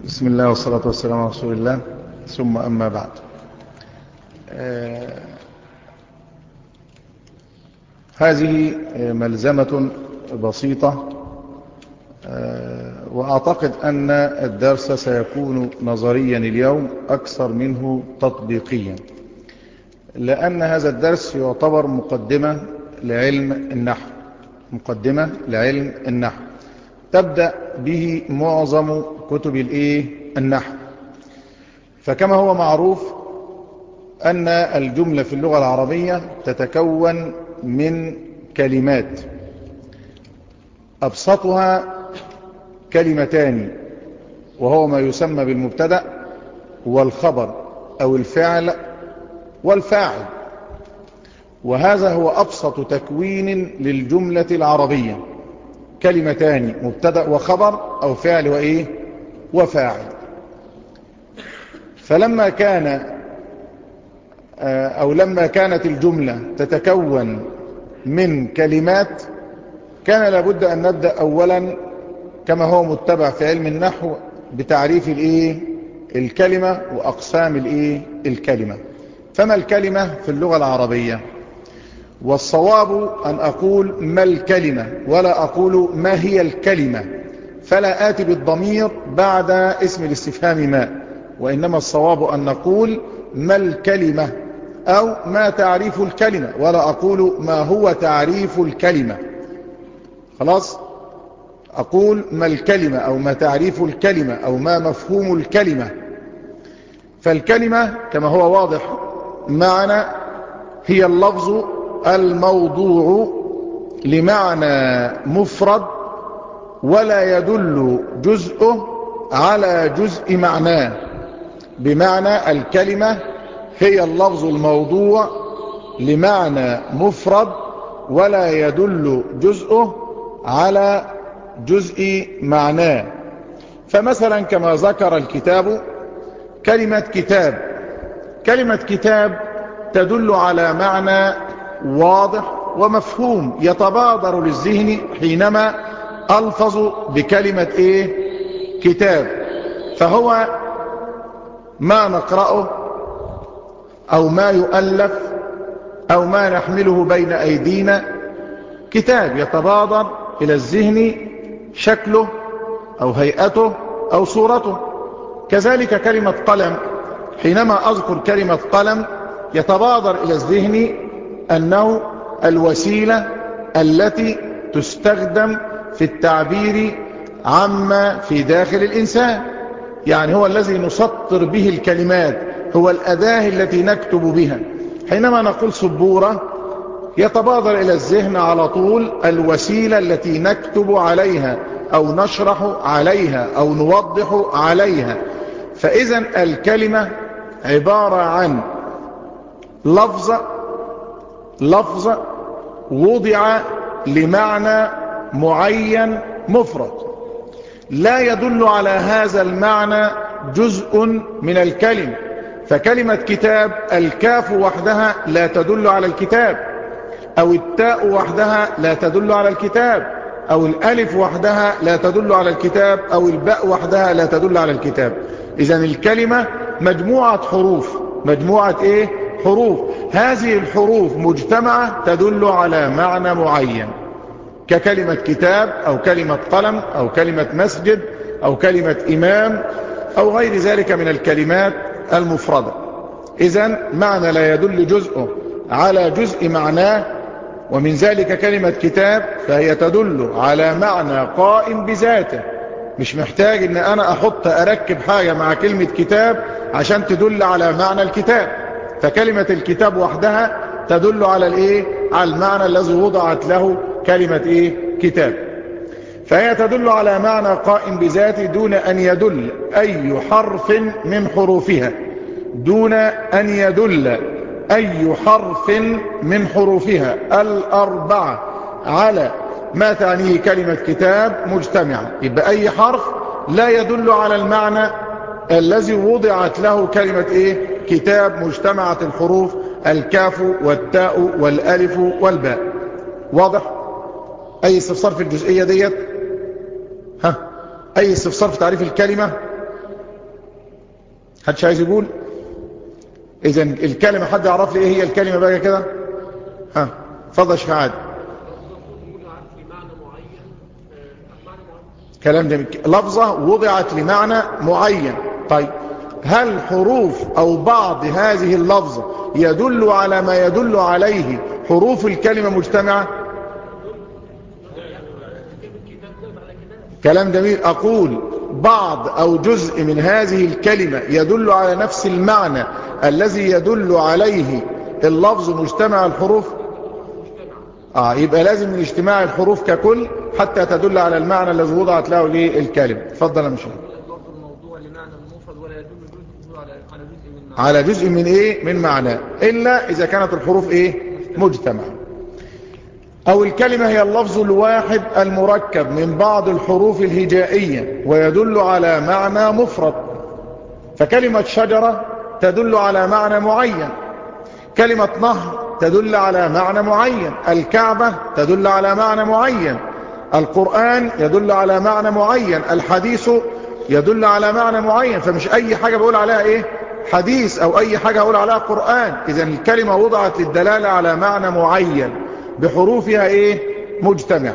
بسم الله والصلاة والسلام على رسول الله ثم أما بعد آه هذه ملزمة بسيطة آه وأعتقد أن الدرس سيكون نظريا اليوم أكثر منه تطبيقيا لأن هذا الدرس يعتبر مقدمة لعلم النحو مقدمة لعلم النحو تبدأ به معظم كتب الايه النحو فكما هو معروف أن الجملة في اللغة العربية تتكون من كلمات أبسطها كلمتان وهو ما يسمى بالمبتدا والخبر أو الفعل والفاعل وهذا هو أبسط تكوين للجملة العربية كلمتان مبتدا وخبر أو فعل وإيه وفاعل فلما كان أو لما كانت الجملة تتكون من كلمات كان لابد أن نبدأ أولا كما هو متبع في علم النحو بتعريف الإيه الكلمة وأقسام الإيه الكلمة فما الكلمة في اللغة العربية والصواب أن أقول ما الكلمة ولا أقول ما هي الكلمة فلا آتي بالضمير بعد اسم الاستفهام ما وإنما الصواب أن نقول ما الكلمة أو ما تعريف الكلمة ولا أقول ما هو تعريف الكلمة خلاص أقول ما الكلمة أو ما تعريف الكلمة أو ما مفهوم الكلمة فالكلمة كما هو واضح معنا هي اللفظ الموضوع لمعنى مفرد ولا يدل جزءه على جزء معناه بمعنى الكلمة هي اللفظ الموضوع لمعنى مفرد ولا يدل جزءه على جزء معناه فمثلا كما ذكر الكتاب كلمة كتاب كلمة كتاب تدل على معنى واضح ومفهوم يتبادر للذهن حينما ألفظ بكلمة إيه كتاب فهو ما نقرأه أو ما يؤلف أو ما نحمله بين أيدينا كتاب يتبادر إلى الذهن شكله أو هيئته أو صورته كذلك كلمة قلم حينما أذكر كلمة قلم يتبادر إلى الذهن أنه الوسيلة التي تستخدم في التعبير عما في داخل الإنسان يعني هو الذي نسطر به الكلمات هو الأداة التي نكتب بها حينما نقول سبورة يتبادر إلى الذهن على طول الوسيلة التي نكتب عليها أو نشرح عليها أو نوضح عليها فإذا الكلمة عبارة عن لفظ لفظ وضع لمعنى معين مفرد لا يدل على هذا المعنى جزء من الكلمة فكلمة كتاب الكاف وحدها لا تدل على الكتاب أو التاء وحدها لا تدل على الكتاب أو الألف وحدها لا تدل على الكتاب أو الباء وحدها لا تدل على الكتاب إذا الكلمة مجموعة حروف مجموعة إيه حروف هذه الحروف مجتمعة تدل على معنى معين ككلمة كتاب أو كلمة قلم أو كلمة مسجد أو كلمة إمام أو غير ذلك من الكلمات المفردة إذا معنى لا يدل جزءه على جزء معناه ومن ذلك كلمة كتاب فهي تدل على معنى قائم بذاته مش محتاج ان انا احط اركب حاجة مع كلمة كتاب عشان تدل على معنى الكتاب فكلمة الكتاب وحدها تدل على الايه على المعنى الذي وضعت له كلمة ايه كتاب فهي تدل على معنى قائم بذاته دون ان يدل اي حرف من حروفها دون ان يدل اي حرف من حروفها الاربعة على ما تعنيه كلمة كتاب مجتمعة يبقى اي حرف لا يدل على المعنى الذي وضعت له كلمة ايه كتاب مجتمعة الحروف الكاف والتاء والالف والباء واضح اي استفسار في الجزئية ديت ها اي استفسار في تعريف الكلمة حدش عايز يقول اذا الكلمة حد يعرف لي ايه هي الكلمة بقى كده ها فضل شيخ عادل كلام جميل لفظة وضعت لمعنى معين طيب هل حروف او بعض هذه اللفظة يدل على ما يدل عليه حروف الكلمة مجتمعة كلام جميل اقول بعض او جزء من هذه الكلمة يدل على نفس المعنى الذي يدل عليه اللفظ مجتمع الحروف اه يبقى لازم من اجتماع الحروف ككل حتى تدل على المعنى الذي وضعت له للكلمة اتفضل يا مشاهد على جزء من ايه من معنى الا اذا كانت الحروف ايه مجتمع او الكلمة هي اللفظ الواحد المركب من بعض الحروف الهجائية ويدل على معنى مفرد فكلمة شجرة تدل على معنى معين كلمة نهر تدل على معنى معين الكعبة تدل على معنى معين القرآن يدل على معنى معين الحديث يدل على معنى معين فمش اي حاجة بقول عليها ايه حديث او اي حاجة اقول عليها قرآن اذا الكلمة وضعت للدلالة على معنى معين بحروفها ايه مجتمع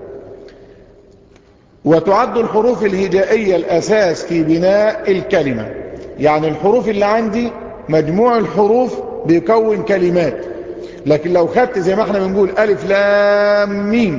وتعد الحروف الهجائية الاساس في بناء الكلمة يعني الحروف اللي عندي مجموع الحروف بيكون كلمات لكن لو خدت زي ما احنا بنقول الف لام ميم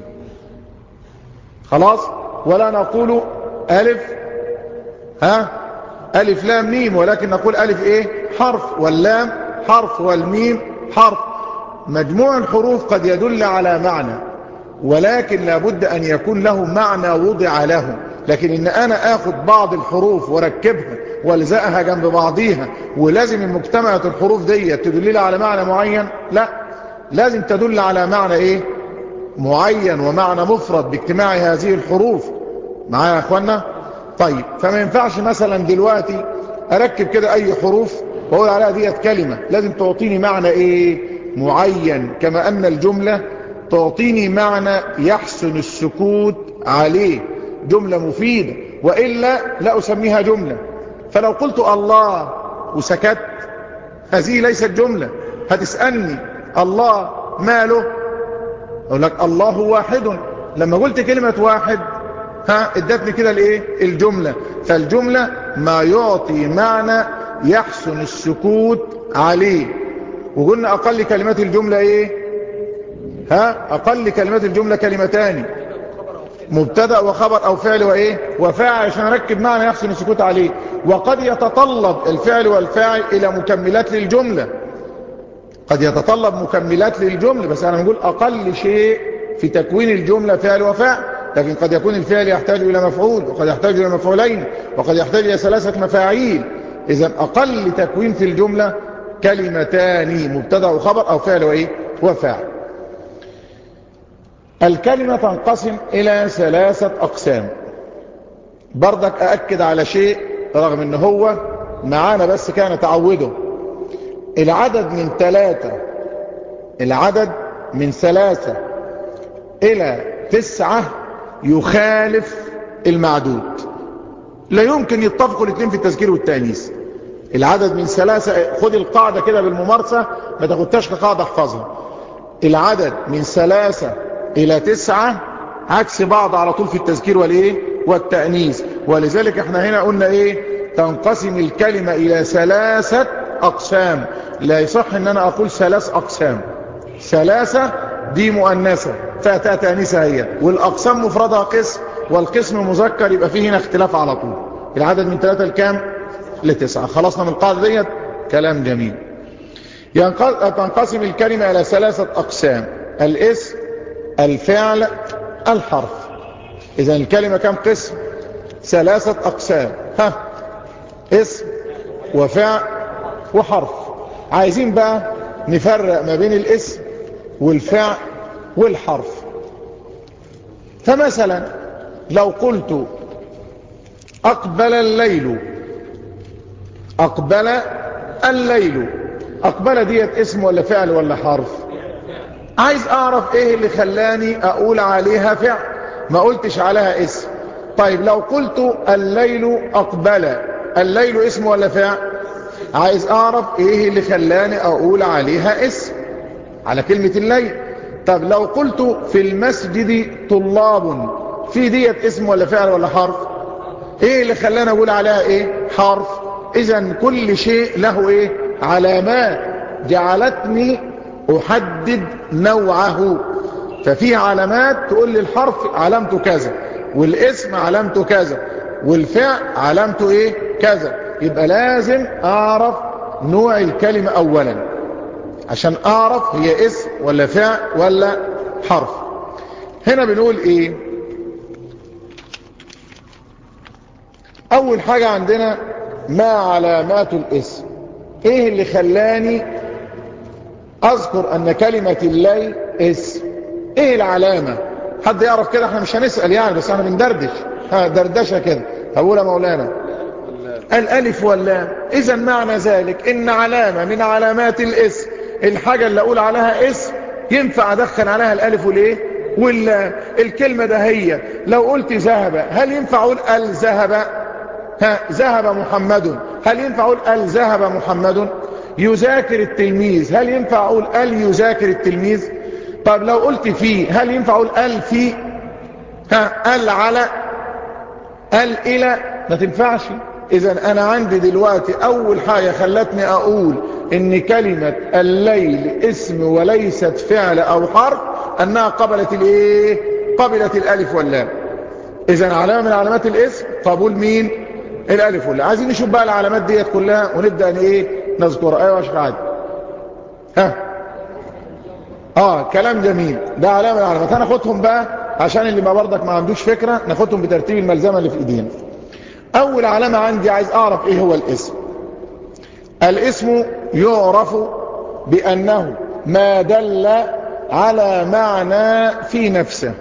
خلاص ولا نقول الف ها الف لام ميم ولكن نقول الف ايه حرف واللام حرف والميم حرف مجموع الحروف قد يدل على معنى ولكن لابد ان يكون له معنى وضع له لكن ان انا اخد بعض الحروف واركبها والزقها جنب بعضيها ولازم المجتمعة الحروف دي تدل لي على معنى معين لا لازم تدل على معنى ايه معين ومعنى مفرد باجتماع هذه الحروف معايا يا اخوانا طيب فما ينفعش مثلا دلوقتي اركب كده اي حروف واقول عليها ديت كلمة لازم تعطيني معنى ايه معين كما ان الجملة تعطيني معنى يحسن السكوت عليه جملة مفيدة وإلا لا أسميها جملة فلو قلت الله وسكت هذه ليست جملة هتسألني الله ماله أقول لك الله واحد لما قلت كلمة واحد ها ادتني كده الايه الجملة فالجملة ما يعطي معنى يحسن السكوت عليه وقلنا اقل كلمات الجملة ايه ها اقل كلمات الجملة كلمتان مبتدا وخبر او فعل وايه وفاعل عشان اركب معنى يحسن السكوت عليه وقد يتطلب الفعل والفاعل الى مكملات للجملة قد يتطلب مكملات للجملة بس انا بقول اقل شيء في تكوين الجملة فعل وفاعل لكن قد يكون الفعل يحتاج الى مفعول وقد يحتاج الى مفعولين وقد يحتاج الى ثلاثة مفاعيل اذا اقل تكوين في الجملة كلمتان مبتدا وخبر او فعل وايه وفاعل الكلمة تنقسم إلى ثلاثة أقسام بردك أأكد على شيء رغم أنه هو معانا بس كان تعوده العدد من ثلاثة العدد من ثلاثة إلى تسعة يخالف المعدود لا يمكن يتفقوا الاثنين في التذكير والتأنيث العدد من ثلاثة خد القاعدة كده بالممارسة ما تاخدتهاش كقاعدة احفظها العدد من ثلاثة الى تسعة عكس بعض على طول في التذكير والايه والتأنيث ولذلك احنا هنا قلنا ايه تنقسم الكلمة الى ثلاثة اقسام لا يصح ان انا اقول ثلاث اقسام ثلاثة دي مؤنثة فاتها تأنيثة هي والاقسام مفردها قسم والقسم مذكر يبقى فيه هنا اختلاف على طول العدد من ثلاثة لكام لتسعة خلصنا من القاعدة ديت كلام جميل تنقسم الكلمة الى ثلاثة اقسام الاسم الفعل الحرف اذا الكلمة كم قسم ثلاثة اقسام ها اسم وفعل وحرف عايزين بقى نفرق ما بين الاسم والفعل والحرف فمثلا لو قلت اقبل الليل اقبل الليل اقبل ديت اسم ولا فعل ولا حرف عايز اعرف ايه اللي خلاني اقول عليها فعل ما قلتش عليها اسم طيب لو قلت الليل اقبل الليل اسم ولا فعل عايز اعرف ايه اللي خلاني اقول عليها اسم على كلمة الليل طب لو قلت في المسجد طلاب في ديت اسم ولا فعل ولا حرف ايه اللي خلاني اقول عليها ايه حرف اذا كل شيء له ايه علامات جعلتني احدد نوعه ففي علامات تقول لي الحرف علامته كذا والاسم علامته كذا والفعل علامته ايه كذا يبقى لازم اعرف نوع الكلمة اولا عشان اعرف هي اسم ولا فعل ولا حرف هنا بنقول ايه اول حاجة عندنا ما علامات الاسم ايه اللي خلاني اذكر ان كلمة الليل اسم ايه العلامة حد يعرف كده احنا مش هنسأل يعني بس احنا بندردش ها دردشة كده هقول يا مولانا الالف واللام اذا معنى ذلك ان علامة من علامات الاسم الحاجة اللي اقول عليها اسم ينفع ادخل عليها الالف والايه واللام الكلمة ده هي لو قلت ذهب هل ينفع اقول الذهب ها ذهب محمد هل ينفع اقول الذهب محمد يذاكر التلميذ هل ينفع اقول ال يذاكر التلميذ طب لو قلت في هل ينفع اقول ال في ها ال على ال الى ما تنفعش اذا انا عندي دلوقتي اول حاجة خلتني اقول ان كلمة الليل اسم وليست فعل او حرف انها قبلت الايه قبلت الالف واللام اذا علامة من علامات الاسم قبول مين الالف واللام عايزين نشوف بقى العلامات ديت كلها ونبدأ ان ايه نذكرها ايوه يا شيخ عادل ها اه كلام جميل ده علامة من العلامات هناخدهم بقى عشان اللي ما برضك ما عندوش فكرة ناخدهم بترتيب الملزمة اللي في ايدينا اول علامة عندي عايز اعرف ايه هو الاسم الاسم يعرف بانه ما دل على معنى في نفسه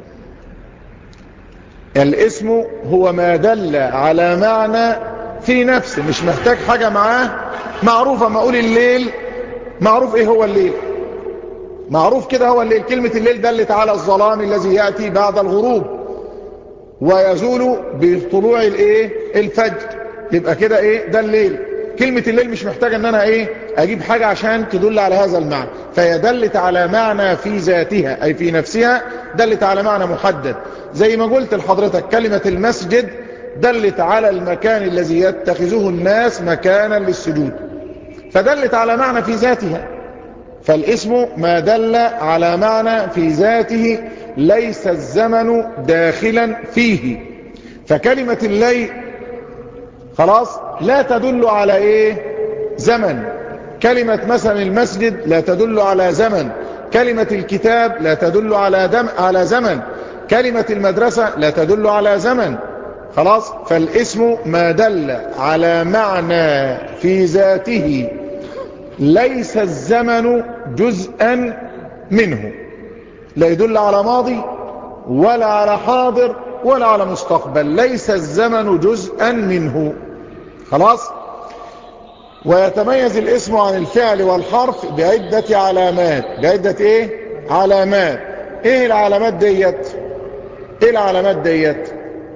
الاسم هو ما دل على معنى في نفسه مش محتاج حاجة معاه معروفة ما اقول الليل معروف ايه هو الليل معروف كده هو الليل كلمة الليل دلت على الظلام الذي يأتي بعد الغروب ويزول بطلوع الايه الفجر يبقى كده ايه ده الليل كلمة الليل مش محتاجة ان انا ايه اجيب حاجة عشان تدل على هذا المعنى فهي دلت على معنى في ذاتها اي في نفسها دلت على معنى محدد زي ما قلت لحضرتك كلمة المسجد دلت على المكان الذي يتخذه الناس مكانا للسجود فدلت على معنى في ذاتها فالاسم ما دل على معنى في ذاته ليس الزمن داخلا فيه فكلمة الليل خلاص لا تدل على ايه زمن كلمة مثلا المسجد لا تدل على زمن كلمة الكتاب لا تدل على دم على زمن كلمة المدرسة لا تدل على زمن خلاص فالاسم ما دل على معنى في ذاته ليس الزمن جزءا منه لا يدل على ماضي ولا على حاضر ولا على مستقبل ليس الزمن جزءا منه خلاص ويتميز الاسم عن الفعل والحرف بعدة علامات بعدة ايه علامات ايه العلامات ديت ايه العلامات ديت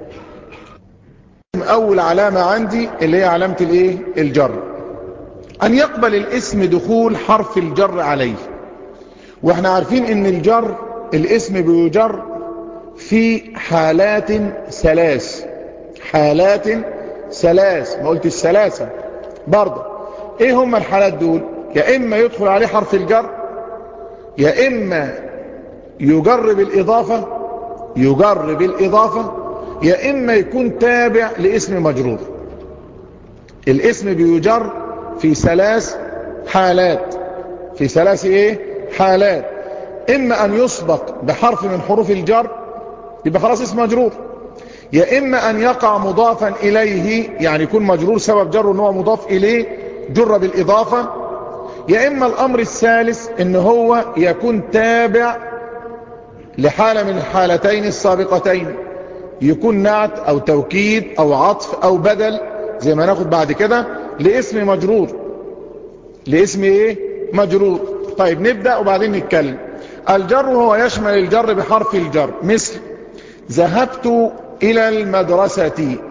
اول علامة عندي اللي هي علامة الايه الجر ان يقبل الاسم دخول حرف الجر عليه واحنا عارفين ان الجر الاسم بيجر في حالات ثلاث حالات ثلاث ما قلت الثلاثة برضه ايه هم الحالات دول يا اما يدخل عليه حرف الجر يا اما يجر بالاضافة يجر بالاضافة يا اما يكون تابع لاسم مجرور الاسم بيجر في ثلاث حالات في ثلاث ايه حالات اما ان يسبق بحرف من حروف الجر يبقى خلاص اسم مجرور يا اما ان يقع مضافا اليه يعني يكون مجرور سبب جره ان هو مضاف اليه جر بالاضافة يا اما الامر الثالث ان هو يكون تابع لحالة من الحالتين السابقتين يكون نعت او توكيد او عطف او بدل زي ما ناخد بعد كده لاسم مجرور لاسم ايه مجرور طيب نبدأ وبعدين نتكلم الجر هو يشمل الجر بحرف الجر مثل ذهبت الى المدرسة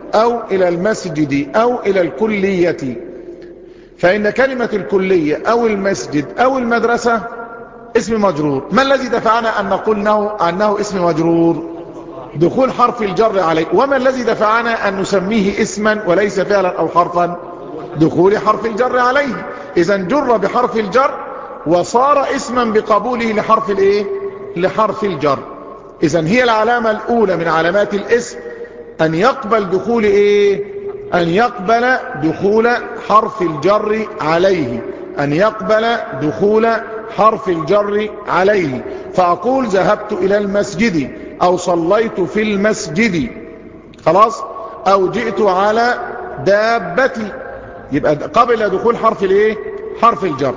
أو إلى المسجد أو إلى الكلية فإن كلمة الكلية أو المسجد أو المدرسة اسم مجرور ما الذي دفعنا أن نقول أنه, أنه اسم مجرور دخول حرف الجر عليه وما الذي دفعنا أن نسميه اسما وليس فعلا أو حرفا دخول حرف الجر عليه إذا جر بحرف الجر وصار اسما بقبوله لحرف الايه لحرف الجر إذا هي العلامة الأولى من علامات الاسم أن يقبل دخول إيه أن يقبل دخول حرف الجر عليه أن يقبل دخول حرف الجر عليه فأقول ذهبت إلى المسجد أو صليت في المسجد خلاص أو جئت على دابتي يبقى قبل دخول حرف الايه حرف الجر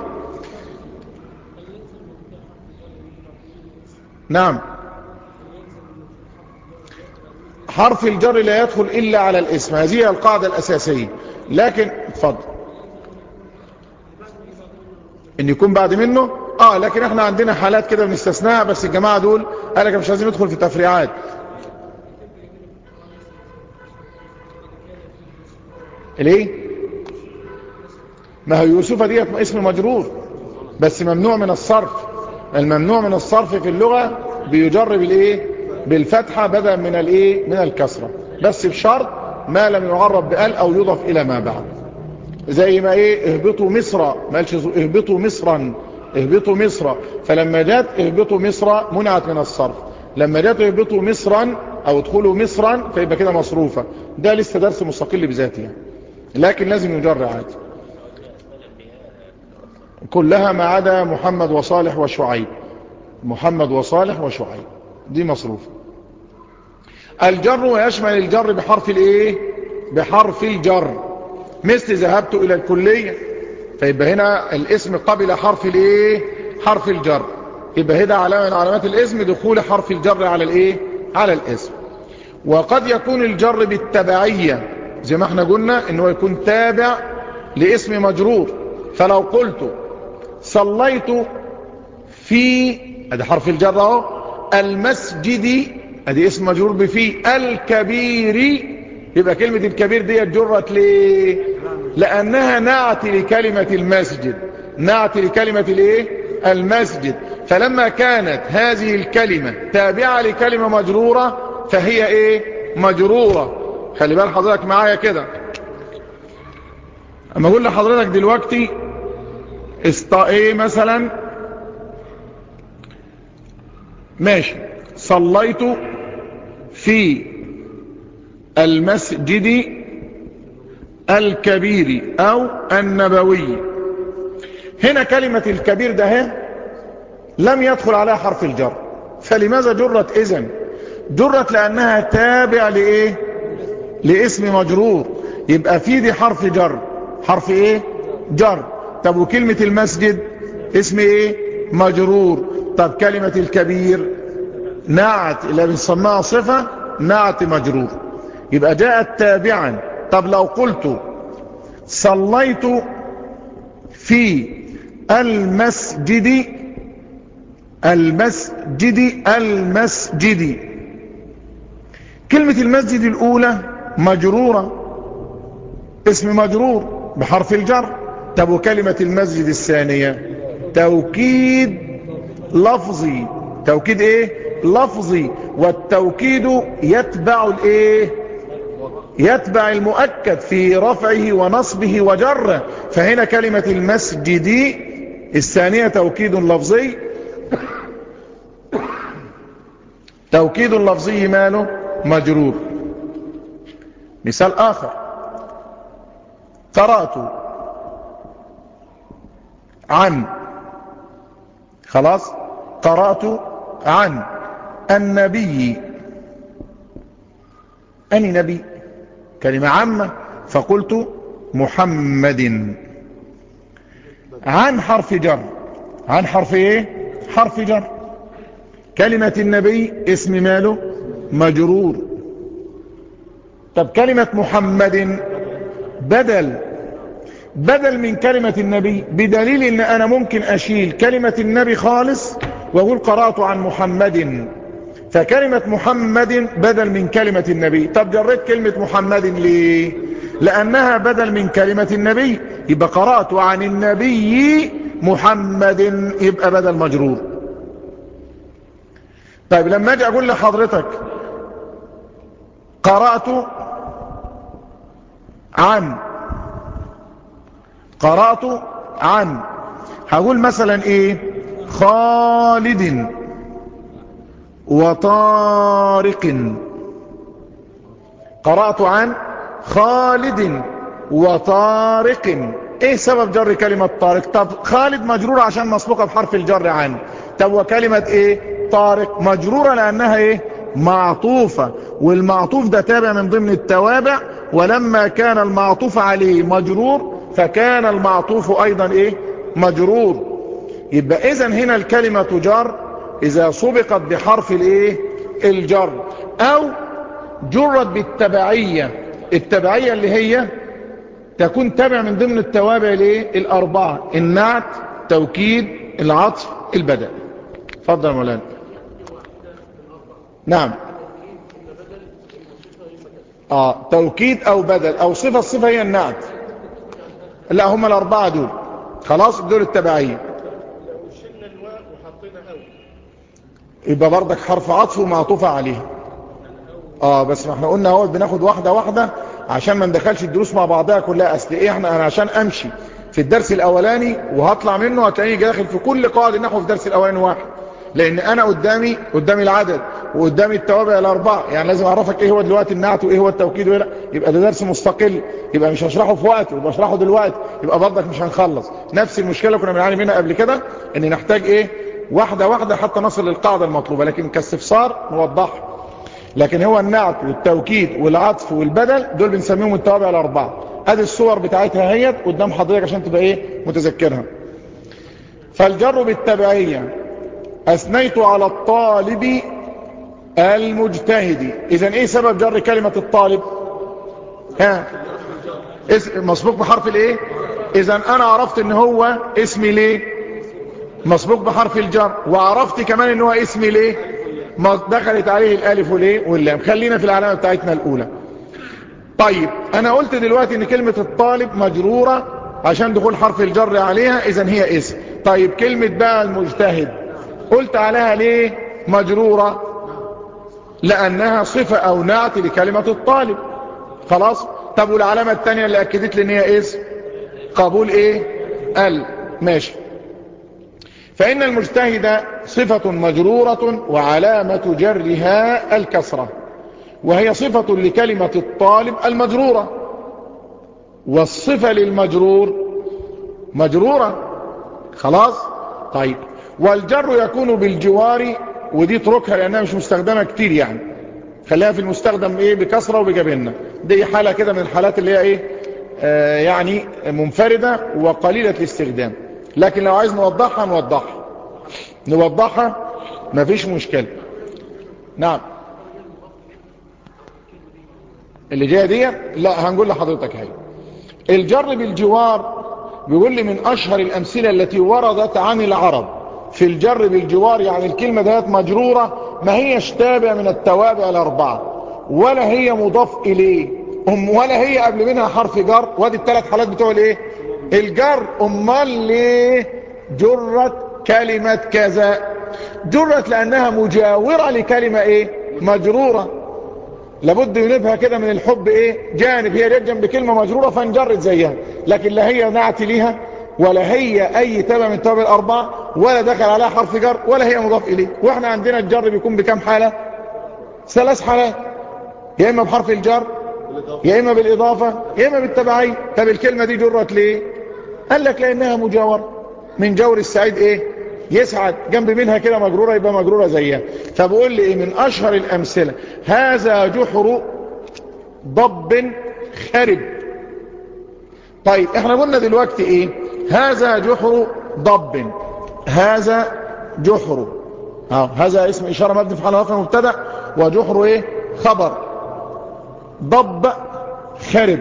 نعم حرف الجر لا يدخل إلا على الاسم هذه هي القاعدة الأساسية لكن اتفضل ان يكون بعد منه اه لكن احنا عندنا حالات كده بنستثناها بس الجماعة دول قال لك مش عايزين ندخل في تفريعات ليه ما هو يوسف ديت اسم مجرور بس ممنوع من الصرف الممنوع من الصرف في اللغة بيجر بالايه بالفتحة بدلا من الايه من الكسرة بس بشرط ما لم يعرب بال او يضف الى ما بعد زي ما ايه اهبطوا مصر ما قالش اهبطوا مصرا اهبطوا مصر فلما جاءت اهبطوا مصر منعت من الصرف لما جاءت اهبطوا مصرا او ادخلوا مصرا فيبقى كده مصروفة ده لسه درس مستقل بذاته يعني. لكن لازم يجر عادي كلها ما عدا محمد وصالح وشعيب محمد وصالح وشعيب دي مصروفة الجر ويشمل الجر بحرف الايه بحرف الجر مثل ذهبت الى الكلية فيبقى هنا الاسم قبل حرف الايه حرف الجر يبقى هنا علامة من علامات الاسم دخول حرف الجر على الايه على الاسم وقد يكون الجر بالتبعية زي ما احنا قلنا انه يكون تابع لاسم مجرور فلو قلت صليت في ادي حرف الجر اهو المسجد ادي اسم مجرور بفي الكبير يبقى كلمة الكبير دي جرت ليه لانها نعت لكلمة المسجد نعت لكلمة الايه المسجد فلما كانت هذه الكلمة تابعة لكلمة مجرورة فهي ايه مجرورة خلي بال حضرتك معايا كده اما اقول لحضرتك دلوقتي استا ايه مثلا ماشي صليت في المسجد الكبير او النبوي هنا كلمة الكبير ده هي لم يدخل عليها حرف الجر فلماذا جرت اذن جرت لانها تابع لايه لاسم مجرور يبقى في دي حرف جر حرف ايه جر طب وكلمة المسجد اسم ايه مجرور طب كلمة الكبير نعت اللي بنسميها صفة نعت مجرور يبقى جاءت تابعا طب لو قلت صليت في المسجد المسجد المسجد كلمة المسجد الأولى مجرورة اسم مجرور بحرف الجر طب وكلمة المسجد الثانية توكيد لفظي توكيد ايه لفظي والتوكيد يتبع الايه يتبع المؤكد في رفعه ونصبه وجره فهنا كلمة المسجد الثانية توكيد لفظي توكيد لفظي ماله مجرور مثال آخر قرأت عن خلاص قرأت عن النبي أني نبي كلمة عامة فقلت محمد عن حرف جر عن حرف ايه حرف جر كلمة النبي اسم ماله مجرور طب كلمة محمد بدل بدل من كلمة النبي بدليل ان انا ممكن اشيل كلمة النبي خالص واقول قرأت عن محمد فكلمة محمد بدل من كلمة النبي طب جريت كلمة محمد ليه لأنها بدل من كلمة النبي يبقى قرأت عن النبي محمد يبقى بدل مجرور طيب لما اجي اقول لحضرتك قرأت عن قرأت عن هقول مثلا ايه خالد وطارق قرأت عن خالد وطارق ايه سبب جر كلمة طارق طب خالد مجرورة عشان مسبوقة بحرف الجر عن طب وكلمة ايه طارق مجرورة لانها ايه معطوفة والمعطوف ده تابع من ضمن التوابع ولما كان المعطوف عليه مجرور فكان المعطوف ايضا ايه مجرور يبقى اذا هنا الكلمة تجار اذا سبقت بحرف الايه الجر او جرت بالتبعية التبعية اللي هي تكون تابع من ضمن التوابع الايه الاربعة النعت توكيد العطف البدل اتفضل يا مولانا نعم اه توكيد او بدل او صفة الصفة هي النعت لا هم الاربعة دول خلاص دول التبعية لو شلنا الواء وحطينا او يبقى بردك حرف عطف ومعطوفة عليه اه بس ما احنا قلنا اهو بناخد واحدة واحدة عشان ما ندخلش الدروس مع بعضها كلها اصل ايه احنا انا عشان امشي في الدرس الاولاني وهطلع منه هتلاقيني داخل في كل قواعد النحو في الدرس الاولاني واحد لان انا قدامي قدامي العدد وقدامي التوابع الاربعه يعني لازم اعرفك ايه هو دلوقتي النعت وايه هو التوكيد وايه لا يبقى ده درس مستقل يبقى مش هشرحه في وقت يبقى اشرحه دلوقتي يبقى برضك مش هنخلص نفس المشكله كنا بنعاني منها قبل كده ان نحتاج ايه واحده واحده حتى نصل للقاعده المطلوبه لكن كاستفسار نوضحها لكن هو النعت والتوكيد والعطف والبدل دول بنسميهم التوابع الاربعه ادي الصور بتاعتها هيت قدام حضرتك عشان تبقى ايه متذكرها فالجر بالتبعيه اثنيت على الطالب المجتهد اذا ايه سبب جر كلمة الطالب ها اسم مسبوق بحرف الايه اذا انا عرفت ان هو اسمي ليه مسبوق بحرف الجر وعرفت كمان ان هو اسمي ليه ما دخلت عليه الالف وليه واللام خلينا في العلامة بتاعتنا الاولى طيب انا قلت دلوقتي ان كلمة الطالب مجرورة عشان دخول حرف الجر عليها اذا هي اسم طيب كلمة بقى المجتهد قلت عليها ليه مجرورة لأنها صفة أو نعت لكلمة الطالب خلاص طب والعلامة الثانية اللي أكدت لي ان هي اسم قبول ايه ال ماشي فإن المجتهد صفة مجرورة وعلامة جرها الكسرة وهي صفة لكلمة الطالب المجرورة والصفة للمجرور مجرورة خلاص طيب والجر يكون بالجوار ودي اتركها لانها مش مستخدمة كتير يعني خليها في المستخدم ايه بكسرة وبجبنة دي حالة كده من الحالات اللي هي ايه آه يعني منفردة وقليلة الاستخدام لكن لو عايز نوضحها نوضحها نوضحها مفيش مشكلة نعم اللي جاية دي لا هنقول لحضرتك هاي الجر بالجوار بيقول لي من اشهر الامثلة التي وردت عن العرب في الجر بالجوار يعني الكلمة دهات مجرورة ما هيش تابع من التوابع الاربعة ولا هي مضاف اليه أم ولا هي قبل منها حرف جر وادي الثلاث حالات بتوع الايه الجر امال ليه جرت كلمة كذا جرت لانها مجاورة لكلمة ايه مجرورة لابد ينبها كده من الحب ايه جانب هي جت جنب كلمة مجرورة فانجرت زيها لكن لا هي نعت ليها ولا هي اي تابع من التوابع الاربعة ولا دخل عليها حرف جر ولا هي مضاف اليه واحنا عندنا الجر بيكون بكم حالة ثلاث حالات يا اما بحرف الجر يا اما بالاضافة يا اما بالتبعية طب الكلمة دي جرت ليه قال لك لانها مجاورة من جور السعيد ايه يسعد جنب منها كده مجرورة يبقى مجرورة زيها فبقول لي ايه من اشهر الامثلة هذا جحر ضب خرب طيب احنا قلنا دلوقتي ايه هذا جحر ضب هذا جحر اه هذا اسم اشارة مبني في حال رفع مبتدا وجحر ايه خبر ضب خرب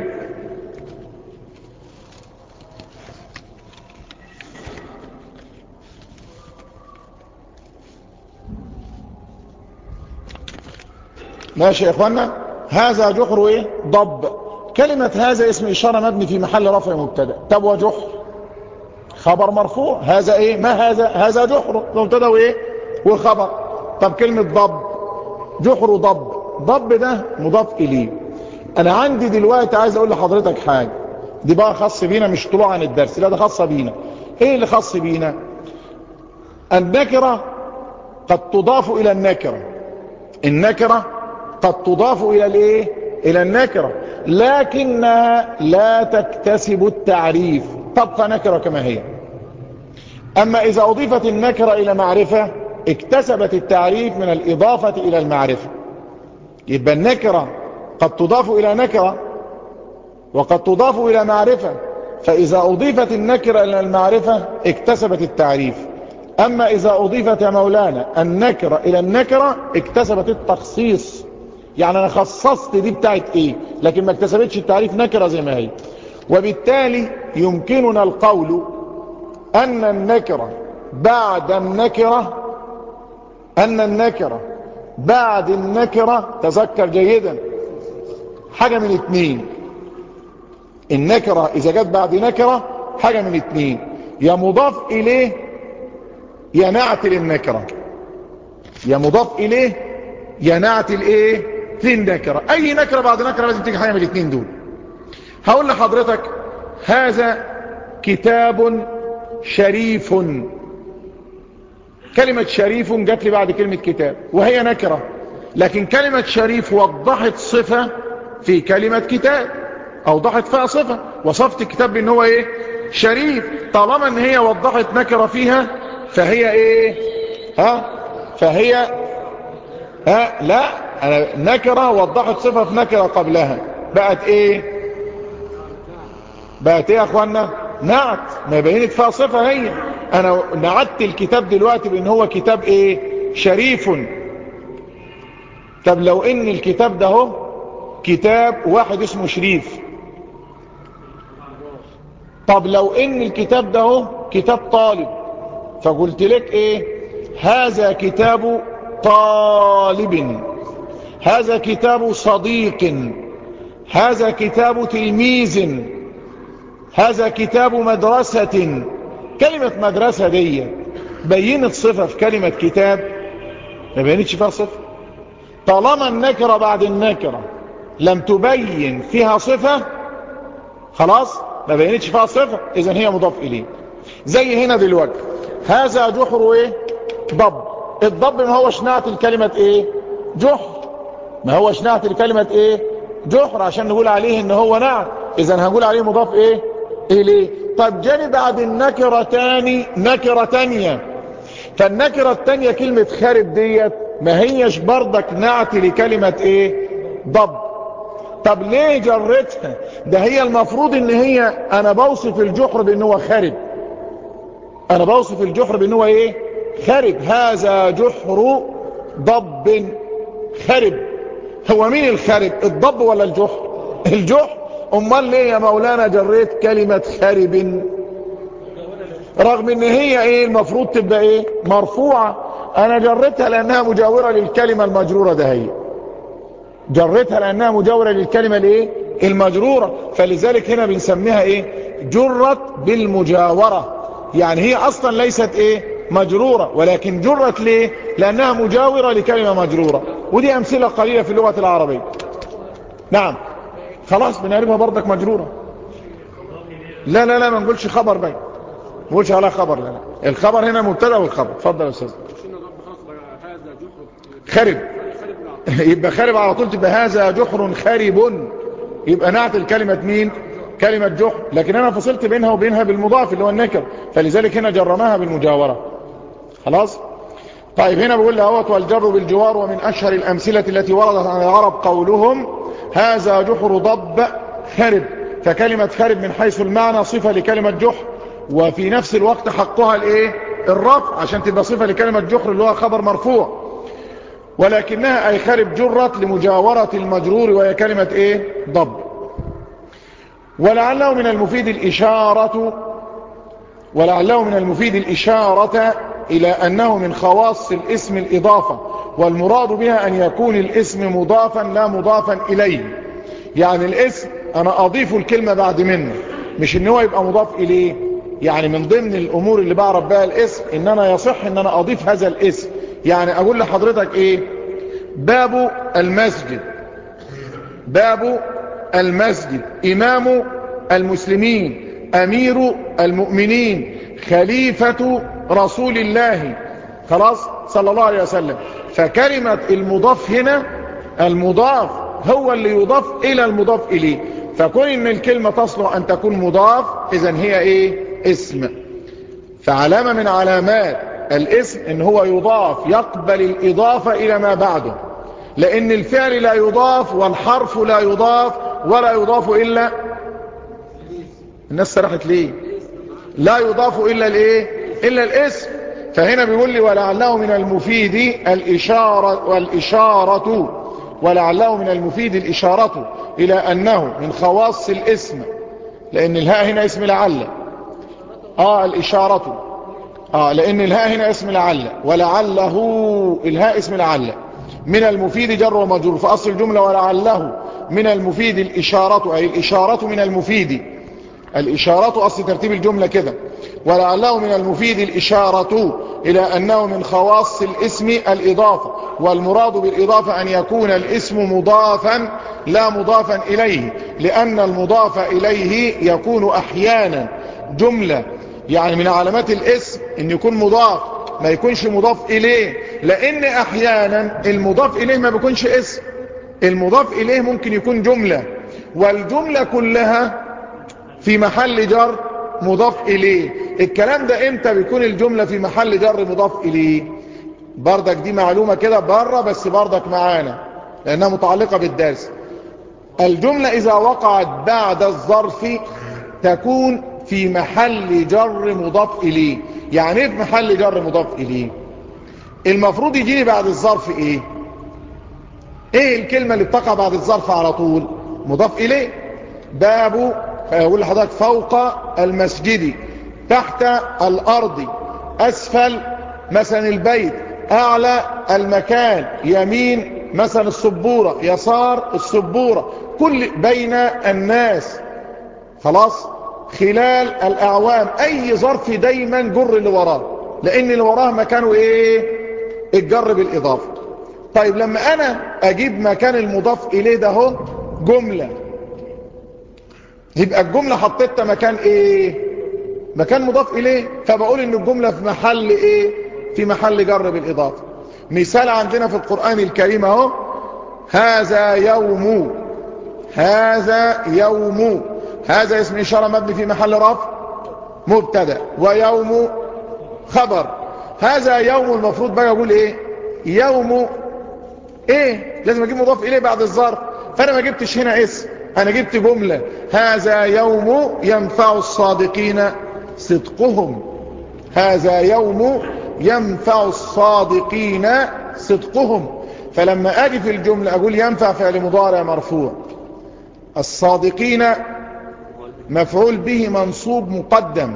ماشي يا اخوانا هذا جحر ايه ضب كلمة هذا اسم اشارة مبني في محل رفع مبتدا طب وجحر خبر مرفوع هذا ايه ما هذا هذا جحر مبتدا وايه وخبر طب كلمة ضب جحر ضب ضب ده مضاف اليه انا عندي دلوقتي عايز اقول لحضرتك حاجة دي بقى خاص بينا مش طلوع عن الدرس لا ده خاصة بينا ايه اللي خاص بينا النكرة قد تضاف الى النكرة النكرة قد تضاف الى الايه الى النكرة لكنها لا تكتسب التعريف تبقى نكرة كما هي اما اذا اضيفت النكرة الى معرفة اكتسبت التعريف من الاضافة الى المعرفة يبقى النكرة قد تضاف الى نكرة وقد تضاف الى معرفة فاذا اضيفت النكرة الى المعرفة اكتسبت التعريف اما اذا اضيفت يا مولانا النكرة الى النكرة اكتسبت التخصيص يعني انا خصصت دي بتاعت ايه لكن ما اكتسبتش التعريف نكرة زي ما هي وبالتالي يمكننا القول ان النكرة بعد النكرة ان النكرة بعد النكرة تذكر جيدا حاجة من اتنين النكرة اذا جت بعد نكرة حاجة من اتنين يا مضاف اليه يا نعت للنكرة يا مضاف اليه يا نعت الايه للنكرة اي نكرة بعد نكرة لازم تيجي حاجة من الاثنين دول هقول لحضرتك هذا كتاب شريف كلمة شريف جات لي بعد كلمة كتاب وهي نكرة لكن كلمة شريف وضحت صفة في كلمة كتاب اوضحت فيها صفة وصفت الكتاب بان هو ايه شريف طالما ان هي وضحت نكرة فيها فهي ايه ها فهي ها لا أنا نكرة وضحت صفة في نكرة قبلها بقت ايه بقت ايه يا اخوانا نعت ما بينت فيها صفة هي انا نعدت الكتاب دلوقتي بان هو كتاب ايه شريف طب لو ان الكتاب ده هو كتاب واحد اسمه شريف طب لو ان الكتاب ده هو كتاب طالب فقلت لك ايه هذا كتاب طالب هذا كتاب صديق هذا كتاب تلميذ هذا كتاب مدرسة كلمة مدرسة دي بينت صفة في كلمة كتاب ما بينتش فيها صفة طالما النكرة بعد النكرة لم تبين فيها صفة خلاص ما بينتش فيها صفة اذا هي مضاف اليه زي هنا دلوقتي هذا جحر ايه ضب الضب ما هو شناعة الكلمة ايه جحر ما هو شناعة الكلمة ايه جحر عشان نقول عليه ان هو نعت اذا هنقول عليه مضاف ايه اليه طب جاني بعد النكرة تاني نكرة تانية فالنكرة التانية كلمة خارب ديت ما هيش بردك نعت لكلمة ايه ضب طب ليه جرتها ده هي المفروض ان هي انا بوصف الجحر بان هو خارب انا بوصف الجحر بان هو ايه خرب هذا جحر ضب خرب هو مين الخرب الضب ولا الجحر الجحر امال ليه يا مولانا جريت كلمة خرب رغم ان هي ايه المفروض تبقى ايه مرفوعة انا جريتها لانها مجاورة للكلمة المجرورة ده هي جريتها لانها مجاورة للكلمة الايه المجرورة فلذلك هنا بنسميها ايه جرت بالمجاورة يعني هي اصلا ليست ايه مجرورة ولكن جرت ليه لانها مجاورة لكلمة مجرورة ودي امثلة قليلة في اللغة العربية نعم خلاص بنعرفها برضك مجرورة لا لا لا ما نقولش خبر باي ما نقولش عليها خبر لا لا الخبر هنا مبتدا والخبر اتفضل يا استاذ خرب يبقى خرب على طول تبقى هذا جحر خرب يبقى نعت الكلمة مين كلمة جحر لكن انا فصلت بينها وبينها بالمضاف اللي هو النكر فلذلك هنا جرماها بالمجاورة خلاص طيب هنا بقول لهوت والجر بالجوار ومن اشهر الامثلة التي وردت عن العرب قولهم هذا جحر ضب خرب فكلمة خرب من حيث المعنى صفة لكلمة جحر وفي نفس الوقت حقها الايه الرفع عشان تبقى صفة لكلمة جحر اللي هو خبر مرفوع ولكنها اي خرب جرت لمجاورة المجرور وهي كلمة ايه ضب ولعله من المفيد الاشارة ولعله من المفيد الاشارة الى انه من خواص الاسم الاضافة والمراد بها أن يكون الاسم مضافا لا مضافا إليه يعني الاسم أنا أضيف الكلمة بعد منه مش ان هو يبقى مضاف إليه يعني من ضمن الأمور اللي بعرف بها الاسم إن أنا يصح إن أنا أضيف هذا الاسم يعني أقول لحضرتك إيه باب المسجد باب المسجد إمام المسلمين أمير المؤمنين خليفة رسول الله خلاص صلى الله عليه وسلم فكلمة المضاف هنا المضاف هو اللي يضاف إلى المضاف إليه فكون إن الكلمة تصلح أن تكون مضاف إذن هي إيه اسم فعلامة من علامات الاسم إن هو يضاف يقبل الإضافة إلى ما بعده لأن الفعل لا يضاف والحرف لا يضاف ولا يضاف إلا الناس سرحت ليه لا يضاف إلا الإيه إلا الاسم فهنا بيقول لي ولعله من المفيد الإشارة والإشارة ولعله من المفيد الإشارة إلى أنه من خواص الاسم لأن الهاء هنا اسم لعل آه الإشارة آه لأن الهاء هنا اسم لعل ولعله الهاء اسم لعل من المفيد جر ومجرور فأصل الجملة ولعله من المفيد الإشارة أي الإشارة من المفيد الإشارة أصل ترتيب الجملة كده ولعله من المفيد الإشارة إلى أنه من خواص الاسم الإضافة والمراد بالإضافة أن يكون الاسم مضافا لا مضافا إليه لأن المضاف إليه يكون أحيانا جملة يعني من علامات الاسم أن يكون مضاف ما يكونش مضاف إليه لأن أحيانا المضاف إليه ما بيكونش اسم المضاف إليه ممكن يكون جملة والجملة كلها في محل جر مضاف إليه الكلام ده امتى بيكون الجملة في محل جر مضاف إليه بردك دي معلومة كده بره بس بردك معانا لأنها متعلقة بالدرس الجملة إذا وقعت بعد الظرف تكون في محل جر مضاف إليه يعني ايه في محل جر مضاف إليه المفروض يجيني بعد الظرف ايه ايه الكلمة اللي بتقع بعد الظرف على طول مضاف إليه باب فيقول لحضرتك فوق المسجد تحت الأرض أسفل مثلا البيت أعلى المكان يمين مثلا السبورة يسار السبورة كل بين الناس خلاص خلال الأعوام أي ظرف دايما جر اللي وراه لأن اللي وراه مكانه إيه الجر بالإضافة طيب لما أنا أجيب مكان المضاف إليه ده هو جملة يبقى الجملة حطيتها مكان ايه مكان مضاف اليه فبقول ان الجملة في محل ايه في محل جر بالاضافة مثال عندنا في القرآن الكريم اهو هذا يوم هذا يوم هذا اسم اشارة مبني في محل رفع مبتدا ويوم خبر هذا يوم المفروض بقى اقول ايه يوم ايه لازم اجيب مضاف اليه بعد الظرف فانا ما جبتش هنا اسم انا جبت جملة هذا يوم ينفع الصادقين صدقهم هذا يوم ينفع الصادقين صدقهم فلما اجي في الجملة اقول ينفع فعل مضارع مرفوع الصادقين مفعول به منصوب مقدم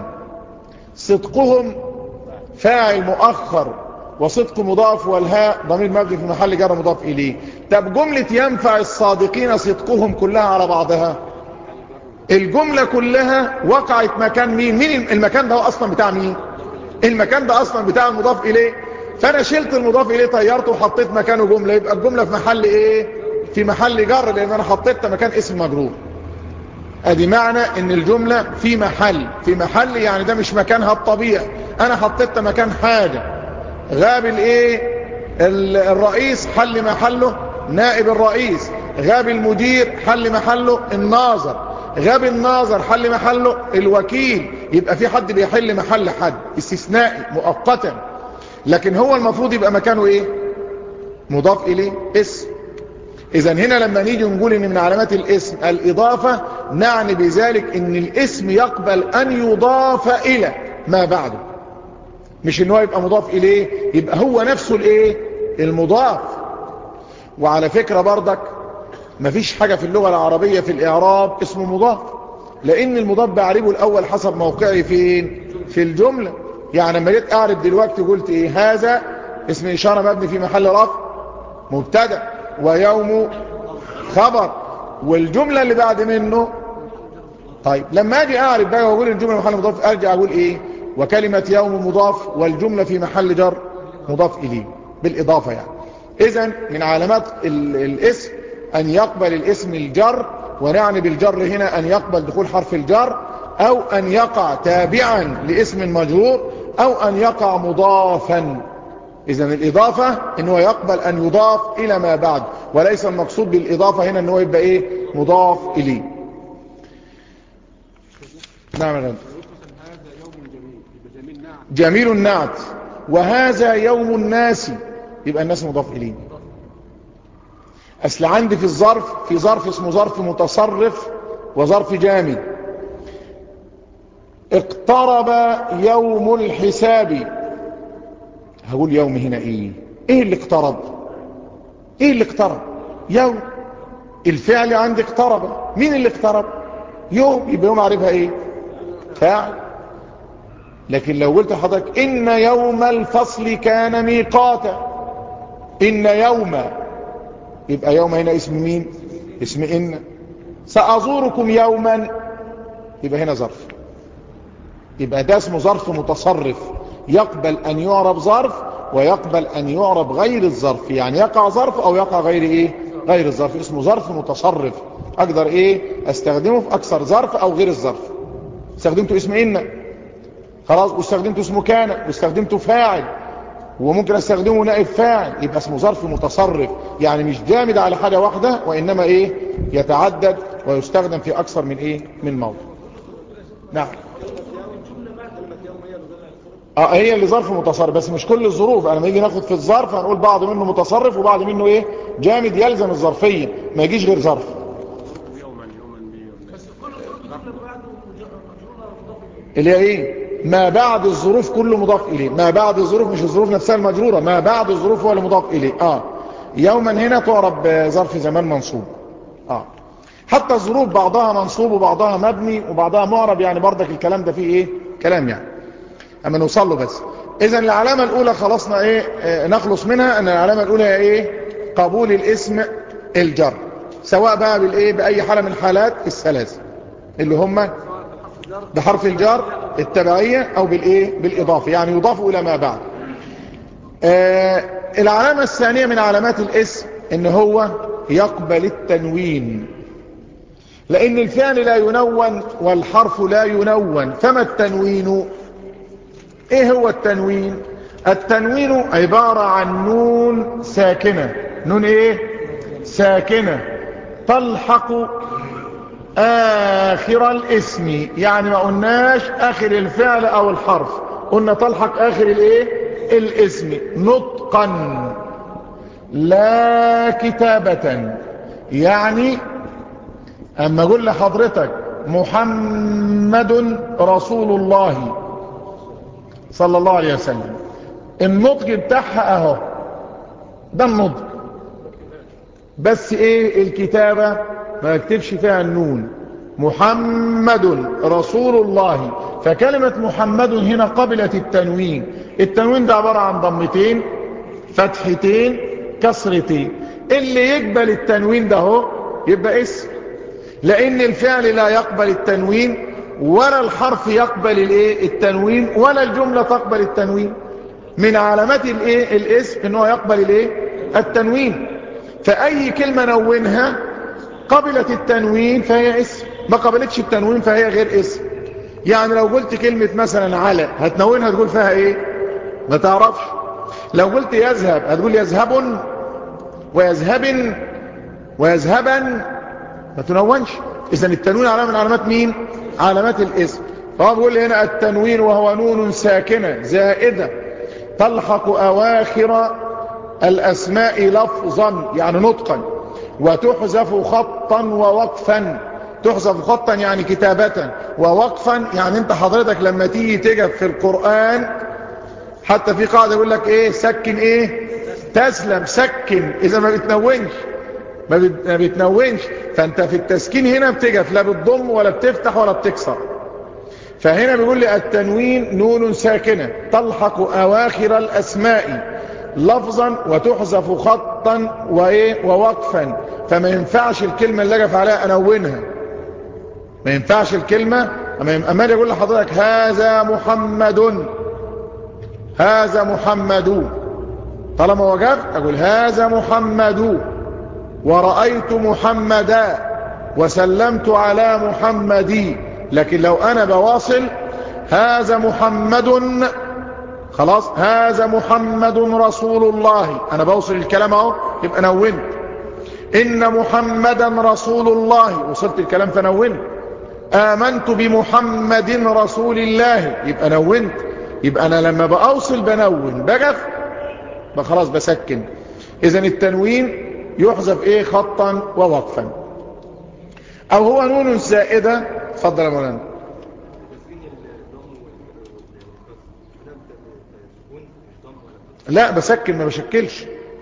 صدقهم فاعل مؤخر وصدق مضاف والهاء ضمير مبني في محل جر مضاف إليه طب جملة ينفع الصادقين صدقهم كلها على بعضها الجملة كلها وقعت مكان مين مين المكان ده أصلا بتاع مين المكان ده أصلا بتاع المضاف إليه فأنا شلت المضاف إليه طيرته وحطيت مكانه جملة يبقى الجملة في محل إيه في محل جر لأن أنا حطيت مكان اسم مجرور ادي معنى ان الجملة في محل في محل يعني ده مش مكانها الطبيعي انا حطيت مكان حاجة غاب الايه الرئيس حل محله نائب الرئيس غاب المدير حل محله الناظر غاب الناظر حل محله الوكيل يبقى في حد بيحل محل حد استثنائي مؤقتا لكن هو المفروض يبقى مكانه ايه مضاف اليه اسم اذا هنا لما نيجي نقول ان من علامات الاسم الاضافة نعني بذلك ان الاسم يقبل ان يضاف الى ما بعده مش ان هو يبقى مضاف اليه يبقى هو نفسه الايه المضاف وعلى فكرة بردك مفيش حاجة في اللغة العربية في الاعراب اسمه مضاف لان المضاف بعربه الاول حسب موقعي فين في الجملة يعني لما جيت اعرب دلوقتي قلت ايه هذا اسم اشارة مبني في محل رفع مبتدا ويوم خبر والجملة اللي بعد منه طيب لما اجي اعرف بقى واقول الجملة محل مضاف ارجع اقول ايه وكلمة يوم مضاف والجملة في محل جر مضاف اليه بالاضافة يعني اذا من علامات ال- الاسم ان يقبل الاسم الجر ونعني بالجر هنا ان يقبل دخول حرف الجر او ان يقع تابعا لاسم مجرور او ان يقع مضافا اذا الاضافة ان هو يقبل ان يضاف الى ما بعد وليس المقصود بالاضافة هنا ان هو يبقى ايه مضاف اليه نعم يا غالي. هذا يوم جميل يبقى جميل نعم جميل النعت وهذا يوم الناس يبقى الناس مضاف إليه أصل عندي في الظرف في ظرف اسمه ظرف متصرف وظرف جامد اقترب يوم الحساب هقول يوم هنا ايه ايه اللي اقترب ايه اللي اقترب يوم الفعل عندي اقترب مين اللي اقترب يوم يبقى يوم عارفها ايه فاعل لكن لو قلت لحضرتك إن يوم الفصل كان ميقاتا إن يوم يبقى يوم هنا اسم مين اسم إن سأزوركم يوما يبقى هنا ظرف يبقى ده اسمه ظرف متصرف يقبل أن يعرب ظرف ويقبل أن يعرب غير الظرف يعني يقع ظرف أو يقع غير إيه غير الظرف اسمه ظرف متصرف أقدر إيه استخدمه في أكثر ظرف أو غير الظرف استخدمته اسم إن خلاص واستخدمته اسمه كان واستخدمته فاعل وممكن استخدمه نائب فاعل يبقى اسمه ظرف متصرف يعني مش جامد على حاجة واحدة وإنما إيه يتعدد ويستخدم في أكثر من إيه من موضع نعم اه هي اللي ظرف متصرف بس مش كل الظروف انا لما يجي ناخد في الظرف هنقول بعض منه متصرف وبعض منه ايه جامد يلزم الظرفيه ما يجيش غير ظرف يوما يوما بي اللي هي ايه ما بعد الظروف كله مضاف اليه ما بعد الظروف مش الظروف نفسها المجرورة ما بعد الظروف هو اللي مضاف اليه اه يوما هنا تعرب ظرف زمان منصوب اه حتى الظروف بعضها منصوب وبعضها مبني وبعضها معرب يعني برضك الكلام ده فيه ايه كلام يعني اما نوصل له بس اذا العلامة الاولى خلصنا ايه آه نخلص منها ان العلامة الاولى هي ايه قبول الاسم الجر سواء بقى بالايه باي حالة من حالات الثلاث اللي هم بحرف الجر التبعية او بالايه بالاضافة يعني يضاف الى ما بعد آه العلامة الثانية من علامات الاسم ان هو يقبل التنوين لان الفعل لا ينون والحرف لا ينون فما التنوين ايه هو التنوين التنوين عبارة عن نون ساكنة نون ايه ساكنة تلحق آخر الاسم يعني ما قلناش آخر الفعل أو الحرف قلنا تلحق آخر الايه الاسم نطقا لا كتابة يعني أما أقول لحضرتك محمد رسول الله صلى الله عليه وسلم النطق بتاعها اهو ده النطق بس ايه الكتابة ما يكتبش فيها النون محمد رسول الله فكلمة محمد هنا قبلت التنوين التنوين ده عبارة عن ضمتين فتحتين كسرتين اللي يقبل التنوين ده هو يبقى اسم لان الفعل لا يقبل التنوين ولا الحرف يقبل الايه التنوين ولا الجملة تقبل التنوين من علامات الايه الاسم ان هو يقبل الايه التنوين فاي كلمة نونها قبلت التنوين فهي اسم ما قبلتش التنوين فهي غير اسم يعني لو قلت كلمة مثلا على هتنونها تقول فيها ايه ما تعرفش لو قلت يذهب هتقول يذهب ويذهب ويذهبا ما تنونش اذا التنوين علامة من علامات مين علامات الاسم فهو بيقول لي هنا التنوين وهو نون ساكنة زائدة تلحق اواخر الاسماء لفظا يعني نطقا وتحذف خطا ووقفا تحذف خطا يعني كتابة ووقفا يعني انت حضرتك لما تيجي تجب في القرآن حتى في قاعدة يقول لك ايه سكن ايه تسلم سكن اذا ما بتنونش ما بتنونش فانت في التسكين هنا بتجف لا بتضم ولا بتفتح ولا بتكسر فهنا بيقول لي التنوين نون ساكنة تلحق اواخر الاسماء لفظا وتحذف خطا وايه ووقفا فما ينفعش الكلمة اللي اجف عليها انونها ما ينفعش الكلمة اما اما يقول لحضرتك هذا محمد هذا محمد طالما وقفت اقول هذا محمد ورأيت محمدا وسلمت على محمدي لكن لو انا بواصل هذا محمد خلاص هذا محمد رسول الله انا بوصل الكلام اهو يبقى نونت ان محمدا رسول الله وصلت الكلام فنونت امنت بمحمد رسول الله يبقى نونت يبقى انا لما باوصل بنون بقف خلاص بسكن اذا التنوين يحذف ايه خطا ووقفا او هو نون زائدة اتفضل يا مولانا لا بسكن ما بشكلش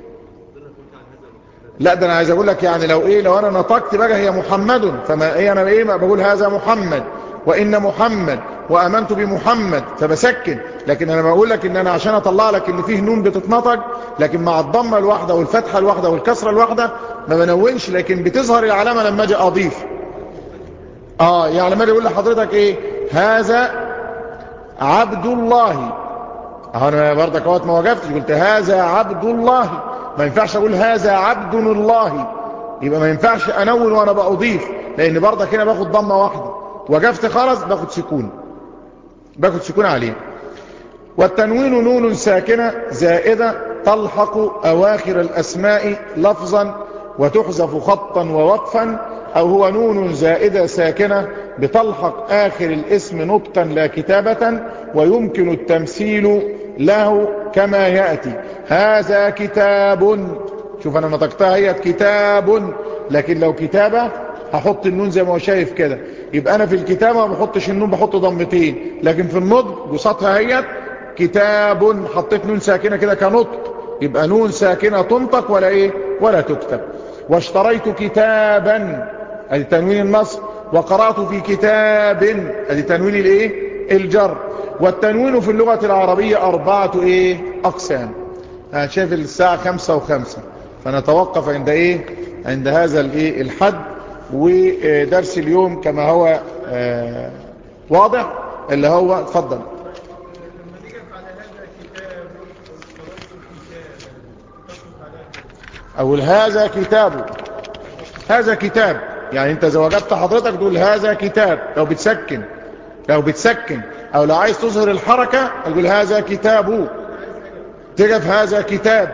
لا ده انا عايز اقول لك يعني لو ايه لو انا نطقت بقى هي محمد فما ايه انا ايه ما بقول هذا محمد وان محمد وامنت بمحمد فبسكن لكن انا بقول لك ان انا عشان اطلع لك ان فيه نون بتتنطق لكن مع الضمه الواحده والفتحه الواحده والكسره الواحده ما بنونش لكن بتظهر العلامه لما اجي اضيف اه يعني لما اجي اقول لحضرتك ايه هذا عبد الله اهو انا برضك اهوت ما وقفتش قلت هذا عبد الله ما ينفعش اقول هذا عبد الله يبقى ما ينفعش انون وانا بأضيف لان برضك هنا باخد ضمه واحده وقفت خالص باخد سكون باخد سكون عليه والتنوين نون ساكنة زائدة تلحق أواخر الأسماء لفظا وتحذف خطا ووقفا أو هو نون زائدة ساكنة بتلحق آخر الاسم نطقا لا كتابة ويمكن التمثيل له كما يأتي هذا كتاب شوف أنا نطقتها هي كتاب لكن لو كتابة هحط النون زي ما هو شايف كده يبقى أنا في الكتابة ما بحطش النون بحط ضمتين لكن في النطق قصتها هي كتاب حطيت نون ساكنة كده كنطق يبقى نون ساكنة تنطق ولا ايه ولا تكتب واشتريت كتابا ادي تنوين النصر وقرأت في كتاب ادي تنوين الايه الجر والتنوين في اللغة العربية اربعة ايه اقسام انا شايف الساعة خمسة وخمسة فنتوقف عند ايه عند هذا الايه الحد ودرس اليوم كما هو آه واضح اللي هو اتفضل لما نيجي على هذا كتاب اقول هذا كتاب هذا كتاب يعني انت اذا وجدت حضرتك تقول هذا كتاب لو بتسكن لو بتسكن او لو عايز تظهر الحركة اقول هذا كتاب تقف هذا كتاب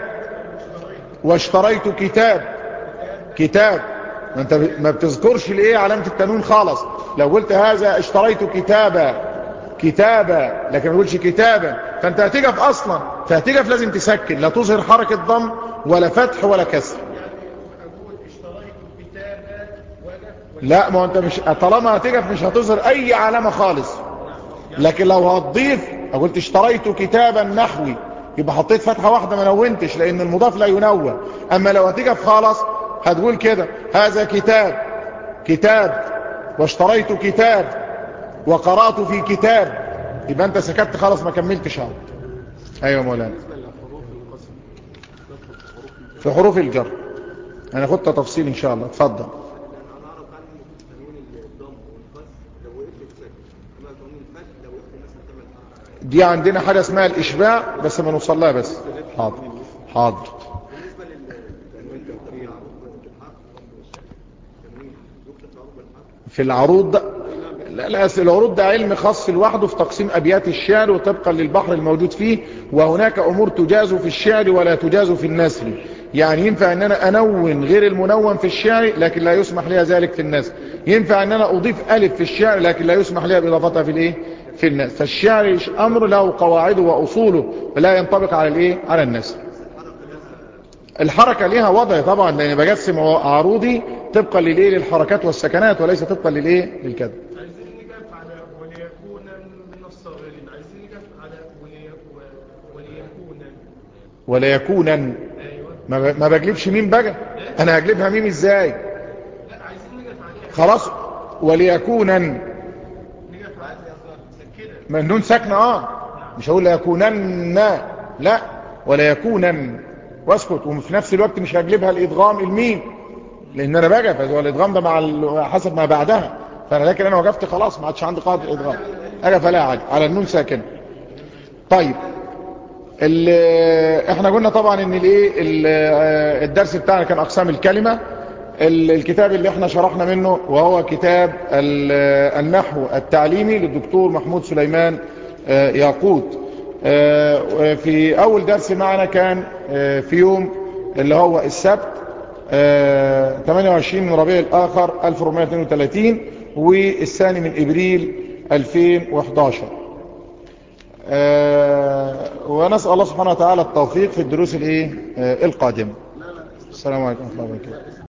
واشتريت كتاب كتاب ما انت ما بتذكرش الايه علامة التنوين خالص لو قلت هذا اشتريت كتابا كتابا لكن ما تقولش كتابا فانت هتقف اصلا فهتقف لازم تسكن لا تظهر حركة ضم ولا فتح ولا كسر اقول اشتريت كتابا وقف لا ما هو انت مش طالما هتقف مش هتظهر اي علامة خالص لكن لو هتضيف قلت اشتريت كتابا نحوي يبقى حطيت فتحة واحدة ما نونتش لان المضاف لا ينون اما لو هتقف خالص هتقول كده هذا كتاب كتاب واشتريت كتاب وقرأت في كتاب يبقى انت سكت خلاص ما كملتش اهو ايوه مولانا بالنسبة لحروف القسم تدخل في حروف الجر في حروف الجر انا خدت تفصيل ان شاء الله اتفضل انا اعرف عنه تنوين الضم والقص لو وقفت ساكت اما تنوين الفتح لو وقفت مثلا تعمل حركه دي عندنا حاجة اسمها الاشباع بس ما نوصل لها بس حاضر حاضر بالنسبه للتنوين في العروض بالحرف تنوين يكتب في عروض بالحرف في العروض ده لا لا أصل العروض ده علم خاص لوحده في تقسيم أبيات الشعر وطبقا للبحر الموجود فيه وهناك أمور تجاز في الشعر ولا تجاز في النثر يعني ينفع أن أنا أنون غير المنون في الشعر لكن لا يسمح لها ذلك في النثر ينفع أن أنا أضيف ألف في الشعر لكن لا يسمح لها بإضافتها في الإيه في النثر فالشعر أمر له قواعده وأصوله لا ينطبق على الإيه على النثر الحركة ليها وضع طبعا لأن بجسم عروضي طبقا للإيه للحركات والسكنات وليس طبقا للإيه للكذب عايزين نقف على وليكون من الصاغرين عايزين نقف على ولي... وليكون ولا يكونا ايوه ما ب- ما بجلبش ميم بقى انا هجلبها ميم ازاي لا عايزين نقف عليها خلاص وليكونا نقف عليها مسكنه ما النون ساكنه اه مش هقول ليكونن لا ولا يكونا واسكت وفي نفس الوقت مش هجلبها الادغام الميم لان انا بجف هو الادغام ده مع ال- حسب ما بعدها فانا لكن انا وقفت خلاص ما عادش عندي قاعده الادغام اجف لا عادي على النون ساكن طيب ال- احنا قلنا طبعا ان الايه ال- آه، الدرس بتاعنا كان اقسام الكلمه ال- الكتاب اللي احنا شرحنا منه وهو كتاب ال- آه، النحو التعليمي للدكتور محمود سليمان آه، ياقوت آه، في اول درس معنا كان آه، في يوم اللي هو السبت آه، 28 من ربيع الاخر 1432 والثاني من ابريل 2011 آه، ونسأل الله سبحانه وتعالى التوفيق في الدروس الايه آه، القادمة السلام عليكم ورحمة الله وبركاته